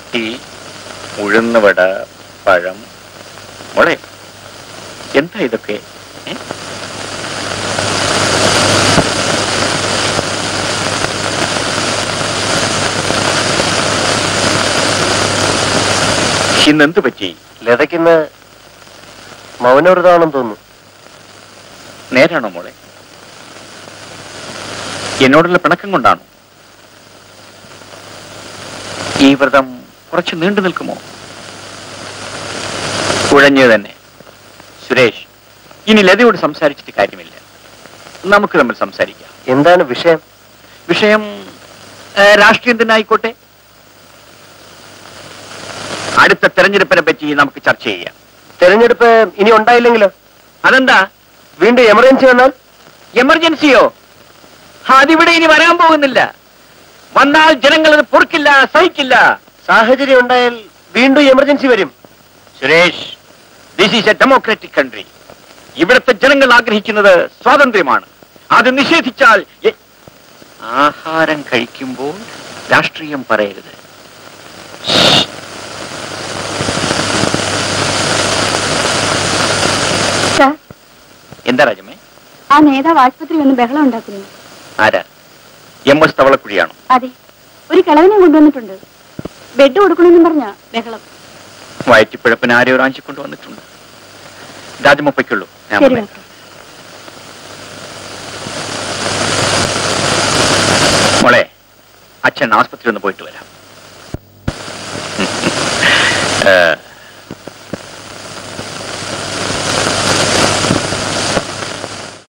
റൊട്ടി ഉഴുന്നുവട പഴം മോളെ എന്താ ഇതൊക്കെ ഏ? ഇന്ന് എന്ത് പറ്റി ലതയ്ക്കിന്ന് മൗനവ്രതമാണെന്ന് തോന്നുന്നു നേരാണോ മോളെ എന്നോടുള്ള പിണക്കം കൊണ്ടാണോ ഈ വ്രതം കുറച്ച് നീണ്ടു നിൽക്കുമോ കുഴഞ്ഞു തന്നെ സുരേഷ് ഇനി ലതയോട് സംസാരിച്ചിട്ട് കാര്യമില്ല നമുക്ക് തമ്മിൽ സംസാരിക്കാം എന്താണ് വിഷയം വിഷയം ഏ, രാഷ്ട്രീയം തന്നെ ആയിക്കോട്ടെ അടുത്ത തെരഞ്ഞെടുപ്പിനെ പറ്റി നമുക്ക് ചർച്ച ചെയ്യാം തെരഞ്ഞെടുപ്പ് ഇനി ഉണ്ടായില്ലെങ്കിലോ അതെന്താ വീണ്ടും എമർജൻസി വന്നാൽ എമർജൻസിയോ അതിവിടെ ഇനി വരാൻ പോകുന്നില്ല വന്നാൽ ജനങ്ങൾ അത് പൊറുക്കില്ല സഹിക്കില്ല സാഹചര്യം ഉണ്ടായാൽ വീണ്ടും എമർജൻസി വരും Suresh this is a democratic country ഇവിടുത്തെ ജനങ്ങൾ ആഗ്രഹിക്കുന്നത് സ്വാതന്ത്ര്യമാണ് അത് നിഷേധിച്ചാൽ എ- ആഹാരം കഴിക്കുമ്പോൾ രാഷ്ട്രീയം പറയരുത് സാർ എന്താ രാജമേ ആ നേതാവ് ആശുപത്രി വന്ന് ബഹളം ഉണ്ടാക്കുന്നു ആരാ എം എസ് തവളക്കുഴിയാണോ അതെ ഒരു കിളവിനെ കൊണ്ടുവന്നിട്ടുണ്ട് ബെഡ് കൊടുക്കണമെന്നും പറഞ്ഞ ബഹളം വയറ്റിപ്പിഴപ്പിന് ആരെയോ റാഞ്ചിക്കൊണ്ട് വന്നിട്ടുണ്ട് രാജമൊപ്പയ്ക്കുള്ളൂ ഞാൻ ശരി വന്നേക്കാം. ഡോക്ടർ മോളെ അച്ഛൻ ആസ്പത്രി ഒന്ന് പോയിട്ട് വരാം ഏ,